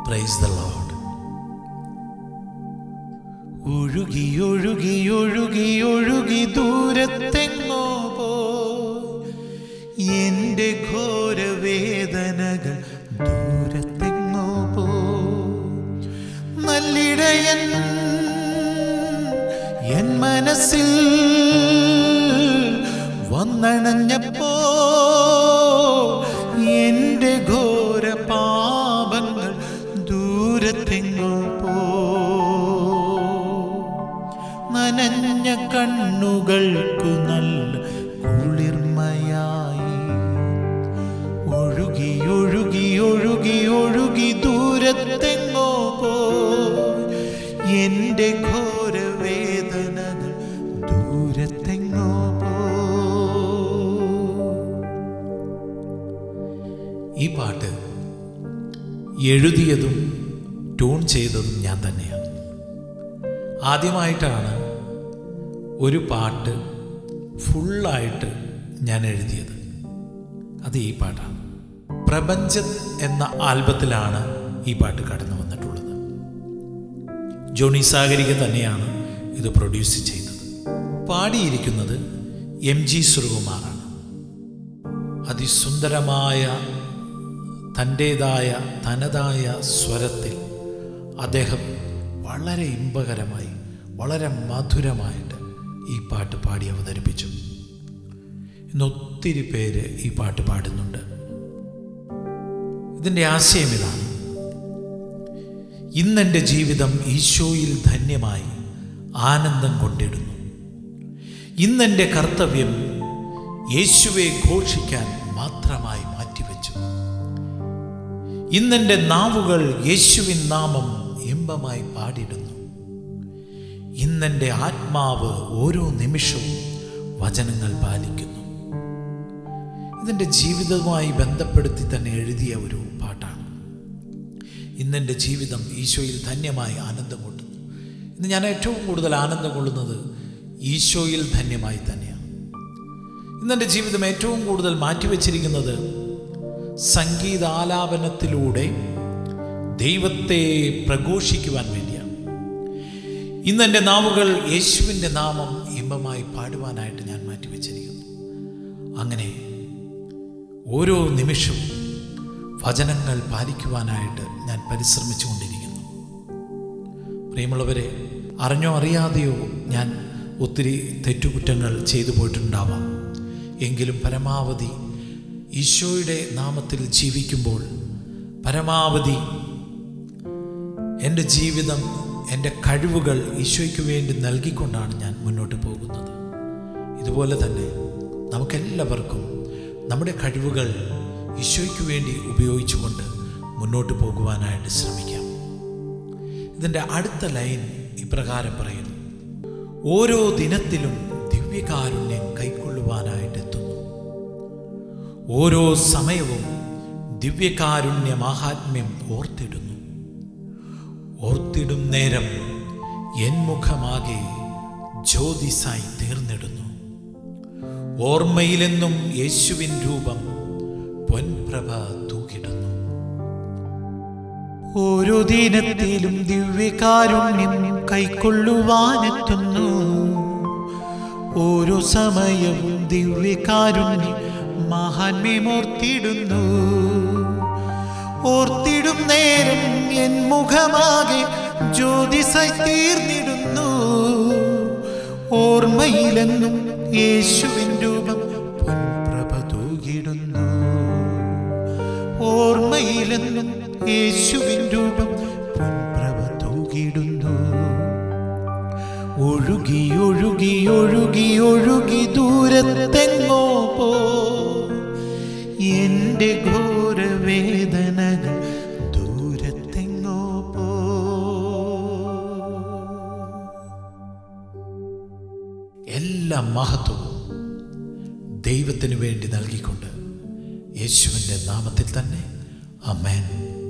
praise the load ഒഴുകി ഒഴുകി ഒഴുകി ഒഴുകി ദൂരത്തെങ്ങോ പോയി എന്റെ ഘോരവേദനകൾ ദൂരത്തെങ്ങോ പോയി നല്ലിടയൻ എൻ മനസ്സിൽ വന്നണഞ്ഞപ്പോ എന്റെ ഘോര പാപങ്ങൾ ദൂരത്തെങ്ങോ പോ നനഞ്ഞ കണ്ണുകൾക്കു നല്ല കുളിർമയായി ഒഴുകി ഒഴുകി ഒഴുകി ഒഴുകി ദൂരത്തെങ്ങോ പോ എന്റെ ഘോരവേദനകൾ ദൂരത്തെങ്ങോ പോ ഈ പാട്ട് എഴുതിയതും ട്യൂൺ ചെയ്തതും ഞാൻ തന്നെയാണ് ആദ്യമായിട്ടാണ് ഒരു പാട്ട് ഫുള്ളായിട്ട് ഞാൻ എഴുതിയത് അത് ഈ പാട്ടാണ് പ്രപഞ്ചം എന്ന ആൽബത്തിലാണ് ഈ പാട്ട് കടന്നു വന്നിട്ടുള്ളത് ജോണി സാഗരിക തന്നെയാണ് ഇത് പ്രൊഡ്യൂസ് ചെയ്തത് പാടിയിരിക്കുന്നത് എം ജി സുരകുമാറാണ് അതിസുന്ദരമായ തൻ്റേതായ തനതായ സ്വരത്തിൽ അദ്ദേഹം വളരെ ഇമ്പകരമായി വളരെ മധുരമായിട്ട് ഈ പാട്ട് പാടി അവതരിപ്പിച്ചു ഇന്ന് ഒത്തിരി പേര് ഈ പാട്ട് പാടുന്നുണ്ട് ഇതിൻ്റെ ആശയം ഇതാണ് ഇന്നെൻ്റെ ജീവിതം ഈശോയിൽ ധന്യമായി ആനന്ദം കൊണ്ടിടുന്നു ഇന്നെൻ്റെ കർത്തവ്യം യേശുവെ ഘോഷിക്കാൻ മാത്രമായി മാറ്റിവെച്ചു ഇന്നെൻ്റെ നാവുകൾ യേശുവിൻ നാമം ഇമ്പമായി പാടിടുന്നു ഇന്നെൻ്റെ ആത്മാവ് ഓരോ നിമിഷവും വചനങ്ങൾ പാലിക്കുന്നു ഇതെൻ്റെ ജീവിതവുമായി ബന്ധപ്പെടുത്തി തന്നെ എഴുതിയ ഒരു പാട്ടാണ് ഇന്നെൻ്റെ ജീവിതം ഈശോയിൽ ധന്യമായി ആനന്ദം കൊള്ളുന്നു ഇന്ന് ഞാൻ ഏറ്റവും കൂടുതൽ ആനന്ദം കൊള്ളുന്നത് ഈശോയിൽ ധന്യമായി തന്നെയാണ് ഇന്നെൻ്റെ ജീവിതം ഏറ്റവും കൂടുതൽ മാറ്റിവെച്ചിരിക്കുന്നത് സംഗീതാലാപനത്തിലൂടെ ദൈവത്തെ പ്രഘോഷിക്കുവാൻ വേണ്ടിയാണ് ഇന്ന് എൻ്റെ നാവുകൾ യേശുവിൻ്റെ നാമം ഇമ്പമായി പാടുവാനായിട്ട് ഞാൻ മാറ്റിവെച്ചിരിക്കുന്നു അങ്ങനെ ഓരോ നിമിഷവും വചനങ്ങൾ പാലിക്കുവാനായിട്ട് ഞാൻ പരിശ്രമിച്ചുകൊണ്ടിരിക്കുന്നു പ്രിയമുള്ളവരെ അറിഞ്ഞോ അറിയാതെയോ ഞാൻ ഒത്തിരി തെറ്റുകുറ്റങ്ങൾ ചെയ്തു പോയിട്ടുണ്ടാവാം എങ്കിലും പരമാവധി ഈശോയുടെ നാമത്തിൽ ജീവിക്കുമ്പോൾ പരമാവധി എൻ്റെ ജീവിതം എൻ്റെ കഴിവുകൾ ഈശോയ്ക്ക് വേണ്ടി നൽകിക്കൊണ്ടാണ് ഞാൻ മുന്നോട്ട് പോകുന്നത് ഇതുപോലെ തന്നെ നമുക്കെല്ലാവർക്കും നമ്മുടെ കഴിവുകൾ ഈശോയ്ക്ക് വേണ്ടി ഉപയോഗിച്ചുകൊണ്ട് മുന്നോട്ട് പോകുവാനായിട്ട് ശ്രമിക്കാം ഇതിൻ്റെ അടുത്ത ലൈൻ ഇപ്രകാരം പറയുന്നു ഓരോ ദിനത്തിലും ദിവ്യകാരുണ്യം കൈക്കൊള്ളുവാനായിട്ട് എത്തുന്നു ഓരോ സമയവും ദിവ്യകാരുണ്യ മാഹാത്മ്യം ഓർത്തിടുന്നു ഓർത്തിടും നേരം എൻ മുഖമാകെ ജ്യോതിസായി തീർന്നിടുന്നു ഓർമ്മയിലെന്നും യേശുവിൻ രൂപം പൊൻപ്രഭ തൂക്കിടുന്നു ഓരോ ദിനത്തിലും ദിവ്യകാരുണ്യം കൈക്കൊള്ളുവാനെത്തുന്നു ഓരോ സമയവും ദിവ്യകാരുണ്യം മഹാന്മ്യമോർത്തിടുന്നു ഓർത്തിടും നേരം എൻ മുഖമാകെ ജ്യോതിസായി തീർന്നിടുന്നു ഓർമ്മയിലെന്നും യേശുവിൻ രൂപം പൊൻപ്രഭ തൂകിടുന്നു ഓർമ്മയിലെന്നും യേശുവിൻ രൂപം പൊൻപ്രഭ തൂകിടുന്നു ഒഴുകി ഒഴുകി ഒഴുകി ഒഴുകി ദൂരത്തെങ്ങോ പോ എന്റെ ഘോരവേദനകൾ ദൂരത്തെങ്ങോ പോ എല്ലാ മഹത്വവും ദൈവത്തിന് വേണ്ടി നൽകിക്കൊണ്ട് യേശുവിൻ്റെ നാമത്തിൽ തന്നെ അമേൻ